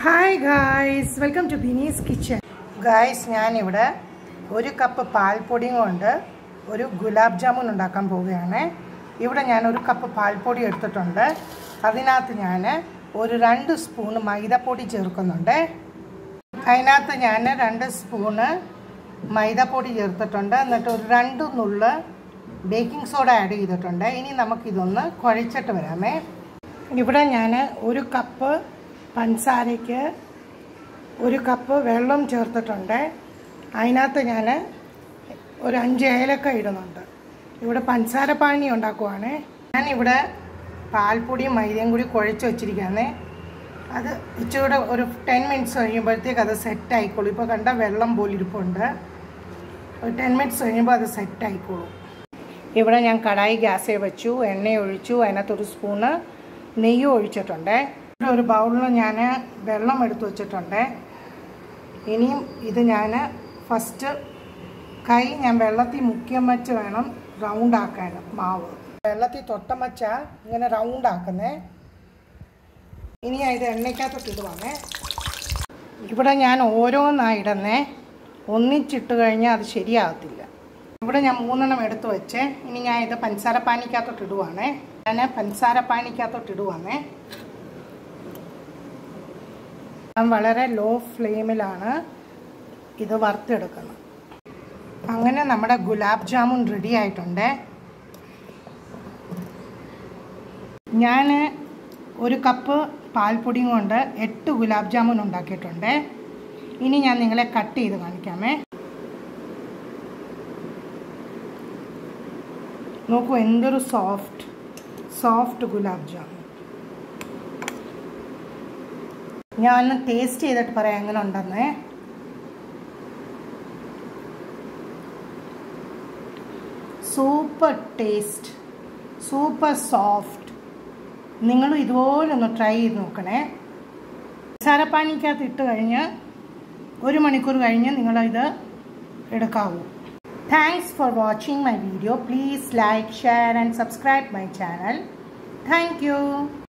hi guys welcome to Bini's kitchen guys ഞാനിവിടെ ഒരു cup പാൽപ്പൊടിയും കൊണ്ട് ഒരു ഗുലാബ് ജാമുൻ ഉണ്ടാക്കാൻ പോവുകയാണ് ഇവിടെ ഞാൻ ഒരു കപ്പ് പാൽപ്പൊടി എടുത്തിട്ടുണ്ട് അതിനകത്ത് ഞാൻ ഒരു രണ്ട് സ്പൂൺ മൈദപ്പൊടി ചേർക്കുന്നുണ്ട് അതിനകത്ത് ഞാൻ രണ്ട് സ്പൂണ് മൈദപ്പൊടി ചേർത്തിട്ടുണ്ട് എന്നിട്ട് ഒരു രണ്ട് നുള്ള് ബേക്കിംഗ് സോഡ ആഡ് ചെയ്തിട്ടുണ്ട് ഇനി നമുക്കിതൊന്ന് കുഴച്ചിട്ട് വരാമേ ഇവിടെ ഞാൻ ഒരു കപ്പ് പഞ്ചസാരയ്ക്ക് ഒരു കപ്പ് വെള്ളം ചേർത്തിട്ടുണ്ട് അതിനകത്ത് ഞാൻ ഒരു അഞ്ച് ഏലക്ക ഇടുന്നുണ്ട് ഇവിടെ പഞ്ചസാര പാനി ഉണ്ടാക്കുവാണ് ഞാനിവിടെ പാൽപ്പൊടിയും മൈദയും കൂടി കുഴച്ച് വെച്ചിരിക്കുകയാണ് അത് ഇച്ചിരി ഒരു ടെൻ മിനിറ്റ്സ് കഴിയുമ്പോഴത്തേക്ക് അത് സെറ്റ് ആയിക്കോളും ഇപ്പോൾ കണ്ട വെള്ളം പോലെ ഇരിപ്പുണ്ട് ഒരു ടെൻ മിനിറ്റ്സ് കഴിയുമ്പോൾ അത് സെറ്റ് ആയിക്കോളും ഇവിടെ ഞാൻ കടായി ഗ്യാസിൽ വെച്ചു എണ്ണ ഒഴിച്ചു അതിനകത്ത് ഒരു സ്പൂണ് നെയ്യ് ഒഴിച്ചിട്ടുണ്ട് ഇവിടെ ഒരു ബൗളിൽ ഞാൻ വെള്ളം എടുത്തു വെച്ചിട്ടുണ്ട് ഇനിയും ഇത് ഞാൻ ഫസ്റ്റ് കൈ ഞാൻ വെള്ളത്തിൽ മുക്കിയം വെച്ച് വേണം റൗണ്ട് ആക്കാൻ മാവ് വെള്ളത്തിൽ തൊട്ടം വെച്ചാൽ ഇങ്ങനെ റൗണ്ട് ആക്കുന്നേ ഇനി ഇത് എണ്ണയ്ക്കകത്തോട്ട് ഇടുവാണേ ഇവിടെ ഞാൻ ഓരോന്നായി ഇടുന്നേ ഒന്നിച്ചിട്ട് കഴിഞ്ഞാൽ അത് ശരിയാകത്തില്ല ഇവിടെ ഞാൻ മൂന്നെണ്ണം എടുത്ത് വെച്ചേ ഇനി ഞാൻ ഇത് പഞ്ചസാര പാനിക്കകത്തോട്ട് ഇടുവാണേ ഞാൻ പഞ്ചസാര പാനിക്കകത്തോട്ട് ഇടുവാണേ ഞാൻ വളരെ ലോ ഫ്ലെയിമിലാണ് ഇത് വറുത്തെടുക്കുന്നത് അങ്ങനെ നമ്മുടെ ഗുലാബ് ജാമുൻ റെഡി ആയിട്ടുണ്ട് ഞാൻ ഒരു കപ്പ് പാൽപ്പൊടിയും കൊണ്ട് എട്ട് ഗുലാബ് ജാമുൻ ഉണ്ടാക്കിയിട്ടുണ്ട് ഇനി ഞാൻ നിങ്ങളെ കട്ട് ചെയ്ത് കാണിക്കാമേ നോക്കൂ എന്തൊരു സോഫ്റ്റ് സോഫ്റ്റ് ഗുലാബ് ജാമുൻ ഞാൻ ഒന്ന് ടേസ്റ്റ് ചെയ്തിട്ട് പറയാം എങ്ങനെ ഉണ്ടെന്നേ സൂപ്പർ ടേസ്റ്റ് സൂപ്പർ സോഫ്റ്റ് നിങ്ങളും ഇതുപോലെ ഒന്ന് ട്രൈ ചെയ്ത് നോക്കണേ ചരപ്പാനിക്കകത്ത് ഇട്ട് കഴിഞ്ഞ് ഒരു മണിക്കൂർ കഴിഞ്ഞ് നിങ്ങളിത് എടുക്കാവൂ thanks for watching my video please like share and subscribe my channel thank